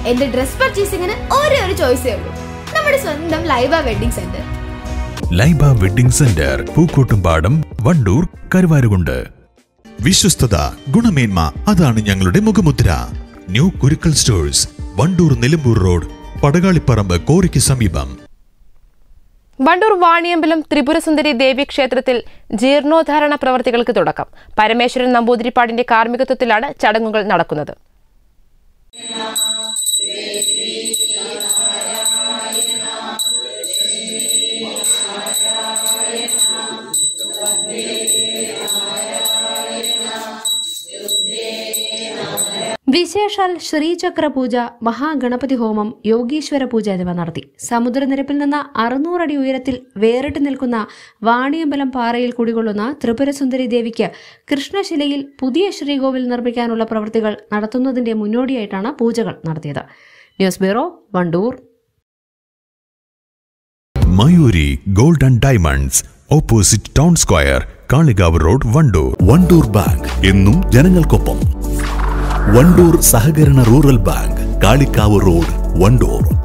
എന്റെ ഡ്രസ് പർച്ചേസിംഗിന് ഒരേ ഒരു ചോയ്സേ ഉള്ളൂ നമ്മുടെ സ്വന്തം Laiba wedding centre Laiba wedding centre Pookkottumpadam Wandoor Karuvarakundu വിശ്വസ്തത ഗുണമേന്മ അതാണ് ഞങ്ങളുടെ മുഖമുദ്ര new Kurukkal stores Wandoor Nilambur road Padakaliparambu കോറിക്ക് സമീപം വണ്ടൂർ വാണിയമ്പലം ത്രിപുരസുന്ദരി ദേവി ക്ഷേത്രത്തിൽ ജീർണോദ്ധാരണ പ്രവർത്തികൾക്ക് തുടക്കം പരമേശ്വരൻ നമ്പൂതിരിപ്പാടിന്റെ കാർമ്മികത്വത്തിലാണ് ചടങ്ങുകൾ നടക്കുന്നത് വിശേഷാൽ ശ്രീചക്ര പൂജ മഹാഗണപതി ഹോമം യോഗീശ്വര പൂജ എന്നിവ നടത്തി സമുദ്രനിരപ്പിൽ നിന്ന് അറുന്നൂറടി ഉയരത്തിൽ വേറിട്ട് നിൽക്കുന്ന വാണിയമ്പലം പാറയിൽ കുടികൊള്ളുന്ന ത്രിപുരസുന്ദരി ദേവിക്ക് കൃഷ്ണശിലയിൽ പുതിയ ശ്രീകോവിൽ നിർമ്മിക്കാനുള്ള പ്രവൃത്തികൾ നടത്തുന്നതിന്റെ മുന്നോടിയായിട്ടാണ് പൂജകൾ നടത്തിയത് news bureau Wandoor Mayuri gold and diamonds opposite town square Kalikavu road Wandoor Wandoor bank എന്നും ജനങ്ങൾക്കൊപ്പം വണ്ടൂർ സഹകരണ rural bank Kalikavu road Wandoor